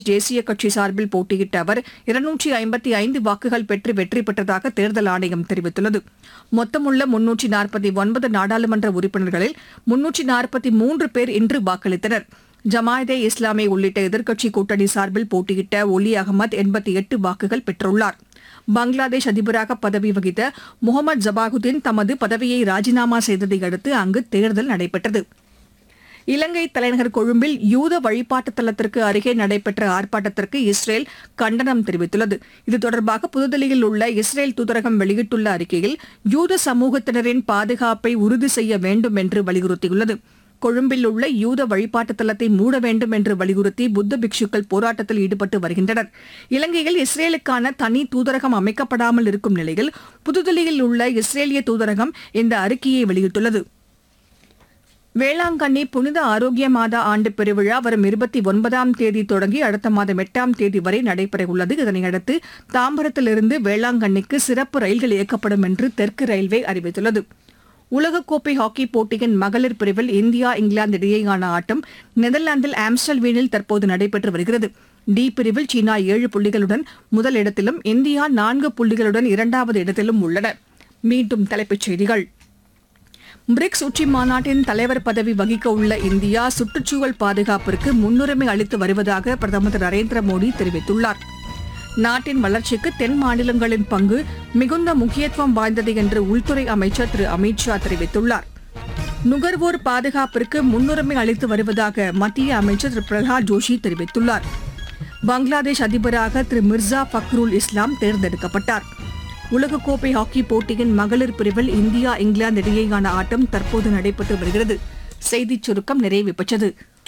தேசிய கட்சி சார்பில் போட்டியிட்ட அவர் இருநூற்றி ஐம்பத்தி ஐந்து வாக்குகள் பெற்று வெற்றி பெற்றதாக தேர்தல் ஆணையம் தெரிவித்துள்ளது மொத்தமுள்ள முன்னூற்றி நாற்பத்தி ஒன்பது நாடாளுமன்ற உறுப்பினர்களில் முன்னூற்றி நாற்பத்தி மூன்று பேர் இன்று வாக்களித்தனர் ஜமாயதே இஸ்லாமி உள்ளிட்ட எதிர்க்கட்சி கூட்டணி சார்பில் போட்டியிட்ட ஒலி அகமது எண்பத்தி எட்டு வாக்குகள் பெற்றுள்ளார் பங்களாதேஷ் அதிபராக பதவி வகித்த முகமது ஜபாகுதீன் தமது பதவியை ராஜினாமா செய்ததை அடுத்து அங்கு தேர்தல் நடைபெற்றது இலங்கை தலைநகர் கொழும்பில் யூத வழிபாட்டுத் தலத்திற்கு அருகே நடைபெற்ற ஆர்ப்பாட்டத்திற்கு இஸ்ரேல் கண்டனம் தெரிவித்துள்ளது இது தொடர்பாக புதுதில்லியில் உள்ள இஸ்ரேல் தூதரகம் வெளியிட்டுள்ள அறிக்கையில் யூத சமூகத்தினரின் பாதுகாப்பை உறுதி செய்ய வேண்டும் என்று வலியுறுத்தியுள்ளது கொழும்பில் உள்ள யூத வழிபாட்டுத் தலத்தை மூட வேண்டும் என்று வலியுறுத்தி புத்த பிக்ஷுக்கள் போராட்டத்தில் ஈடுபட்டு வருகின்றனர் இலங்கையில் இஸ்ரேலுக்கான தனி தூதரகம் அமைக்கப்படாமல் இருக்கும் நிலையில் புதுதில்லியில் உள்ள இஸ்ரேலிய தூதரகம் இந்த அறிக்கையை வெளியிட்டுள்ளது வேளாங்கண்ணி புனித ஆரோக்கிய மாதா ஆண்டு பெருவிழா வரும் இருபத்தி ஒன்பதாம் தேதி தொடங்கி அடுத்த மாதம் எட்டாம் தேதி வரை நடைபெறவுள்ளது இதனையடுத்து தாம்பரத்திலிருந்து வேளாங்கண்ணிக்கு சிறப்பு ரயில்கள் இயக்கப்படும் என்று தெற்கு ரயில்வே அறிவித்துள்ளது உலகக்கோப்பை ஹாக்கி போட்டியின் மகளிர் பிரிவில் இந்தியா இங்கிலாந்து இடையேயான ஆட்டம் நெதர்லாந்தில் ஆம்ஸ்டல்வீனில் தற்போது நடைபெற்று வருகிறது டி பிரிவில் சீனா ஏழு புள்ளிகளுடன் முதல் இடத்திலும் இந்தியா நான்கு புள்ளிகளுடன் இரண்டாவது இடத்திலும் உள்ளன மீண்டும் தலைப்புச் செய்திகள் பிரிக்ஸ் உச்சி மாநாட்டின் தலைவர் பதவி வகிக்க உள்ள இந்தியா சுற்றுச்சூழல் பாதுகாப்பிற்கு முன்னுரிமை அளித்து வருவதாக பிரதமர் திரு நரேந்திர மோடி தெரிவித்துள்ளார் நாட்டின் வளர்ச்சிக்கு தென் மாநிலங்களின் பங்கு மிகுந்த முக்கியத்துவம் வாய்ந்தது என்று உள்துறை அமைச்சர் திரு அமித் ஷா தெரிவித்துள்ளார் நுகர்வோர் பாதுகாப்பிற்கு முன்னுரிமை அளித்து வருவதாக மத்திய அமைச்சர் திரு பிரகலாத் ஜோஷி தெரிவித்துள்ளார் பங்களாதேஷ் அதிபராக திரு மிர்சா ஃபக்ருல் இஸ்லாம் தேர்ந்தெடுக்கப்பட்டார் உலகக்கோப்பை ஹாக்கி போட்டியின் மகளிர் பிரிவில் இந்தியா இங்கிலாந்து இடையேயான ஆட்டம் தற்போது நடைபெற்று வருகிறது செய்திச் சுருக்கம் நிறைவு பெற்றது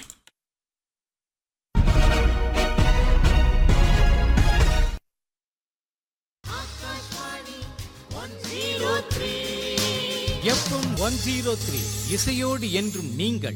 எஃப்எம் ஒன் ஜீரோ த்ரீ இசையோடு என்றும் நீங்கள்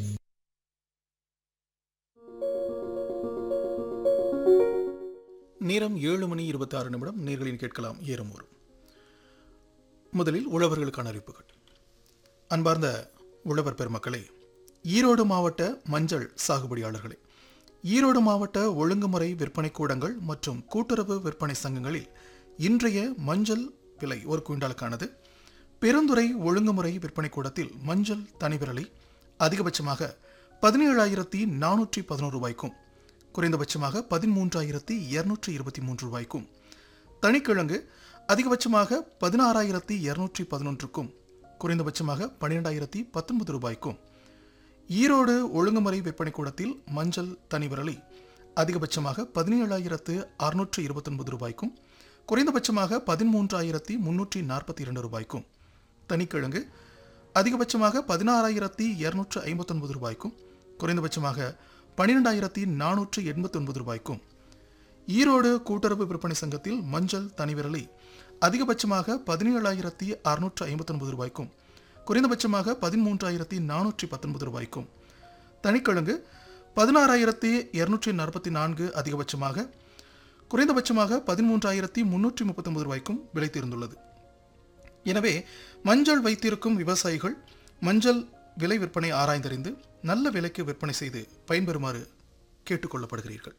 நேரம் ஏழு மணி இருபத்தாறு நிமிடம் நேர்களின் கேட்கலாம் ஏறுமூர் முதலில் உழவர்களுக்கான அறிவிப்புகள் அன்பார்ந்த உழவர் பெருமக்களே ஈரோடு மாவட்ட மஞ்சள் சாகுபடியாளர்களே ஈரோடு மாவட்ட ஒழுங்குமுறை விற்பனை கூடங்கள் மற்றும் கூட்டுறவு விற்பனை சங்கங்களில் இன்றைய மஞ்சள் விலை ஒரு குவிண்டாலுக்கானது பெருந்துறை ஒழுங்குமுறை விற்பனை கூடத்தில் மஞ்சள் தனிவிரலை அதிகபட்சமாக பதினேழாயிரத்தி நானூற்றி பதினோரு ரூபாய்க்கும் குறைந்தபட்சமாக பதிமூன்றாயிரத்தி இருநூற்றி இருபத்தி மூன்று ரூபாய்க்கும் தனிக்கிழங்கு அதிகபட்சமாக பதினாறாயிரத்தி இருநூற்றி பதினொன்றுக்கும் குறைந்தபட்சமாக பன்னிரெண்டாயிரத்தி பத்தொன்பது ரூபாய்க்கும் ஈரோடு ஒழுங்குமுறை விற்பனை கூடத்தில் மஞ்சள் தனிவிரலை அதிகபட்சமாக பதினேழாயிரத்து அறுநூற்று இருபத்தொன்பது ரூபாய்க்கும் குறைந்தபட்சமாக பதிமூன்றாயிரத்தி முன்னூற்றி நாற்பத்தி இரண்டு ரூபாய்க்கும் தனிக்கிழங்கு அதிகபட்சமாக பதினாறாயிரத்தி இருநூற்று ஐம்பத்தொன்பது ரூபாய்க்கும் குறைந்தபட்சமாக பன்னிரெண்டாயிரத்தி நானூற்று எண்பத்தி ஒன்பது ரூபாய்க்கும் ஈரோடு கூட்டுறவு விற்பனை சங்கத்தில் மஞ்சள் தனிவிரலை அதிகபட்சமாக பதினேழாயிரத்தி அறுநூற்று ஐம்பத்தொன்பது ரூபாய்க்கும் குறைந்தபட்சமாக பதிமூன்றாயிரத்தி நானூற்றி பத்தொன்பது ரூபாய்க்கும் தனிக்கிழங்கு பதினாறாயிரத்தி இருநூற்றி நாற்பத்தி நான்கு அதிகபட்சமாக குறைந்தபட்சமாக பதிமூன்றாயிரத்தி முன்னூற்றி முப்பத்தொன்பது ரூபாய்க்கும் விலை தீர்ந்துள்ளது எனவே மஞ்சள் வைத்திருக்கும் விவசாயிகள் மஞ்சள் விலை விற்பனை ஆராய்ந்தறிந்து நல்ல விலைக்கு விற்பனை செய்து பயன்பெறுமாறு கேட்டுக்கொள்ளப்படுகிறீர்கள்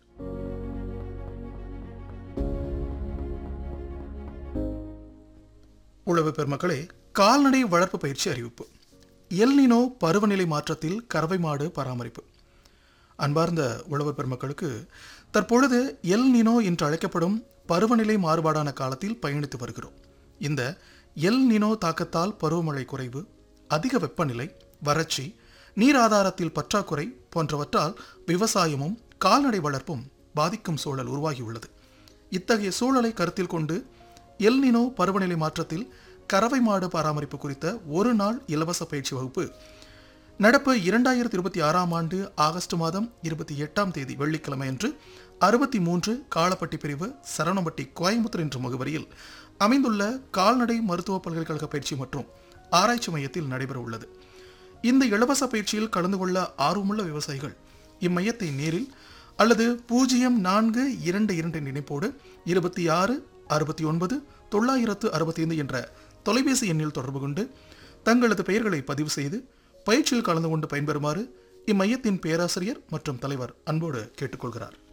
உழவு பெருமக்களே கால்நடை வளர்ப்பு பயிற்சி அறிவிப்பு எல்னினோ பருவநிலை மாற்றத்தில் கறவை மாடு பராமரிப்பு அன்பார்ந்த உழவர் பெருமக்களுக்கு தற்பொழுது எல் நினோ என்று அழைக்கப்படும் பருவநிலை மாறுபாடான காலத்தில் பயணித்து வருகிறோம் இந்த எல் நினோ தாக்கத்தால் பருவமழை குறைவு அதிக வெப்பநிலை வறட்சி நீர் ஆதாரத்தில் பற்றாக்குறை போன்றவற்றால் விவசாயமும் கால்நடை வளர்ப்பும் பாதிக்கும் சூழல் உருவாகியுள்ளது இத்தகைய சூழலை கருத்தில் கொண்டு எல் நினோ பருவநிலை மாற்றத்தில் கறவை மாடு பராமரிப்பு குறித்த ஒரு நாள் இலவச பயிற்சி வகுப்பு நடப்பு இரண்டாயிரத்தி இருபத்தி ஆறாம் ஆண்டு ஆகஸ்ட் மாதம் இருபத்தி எட்டாம் தேதி வெள்ளிக்கிழமை அன்று அறுபத்தி மூன்று காலப்பட்டி பிரிவு சரவணம்பட்டி கோயம்புத்தூர் என்ற முகவரியில் அமைந்துள்ள கால்நடை மருத்துவ பல்கலைக்கழக பயிற்சி மற்றும் ஆராய்ச்சி மையத்தில் நடைபெற உள்ளது இந்த இலவச பயிற்சியில் கலந்து கொள்ள ஆர்வமுள்ள விவசாயிகள் இம்மையத்தை நேரில் அல்லது பூஜ்ஜியம் நான்கு இரண்டு இரண்டு இணைப்போடு இருபத்தி ஆறு அறுபத்தி ஒன்பது தொள்ளாயிரத்து அறுபத்தி ஐந்து என்ற தொலைபேசி எண்ணில் தொடர்பு கொண்டு தங்களது பெயர்களை பதிவு செய்து பயிற்சியில் கலந்து கொண்டு பயன்பெறுமாறு இம்மையத்தின் பேராசிரியர் மற்றும் தலைவர் அன்போடு கேட்டுக்கொள்கிறார்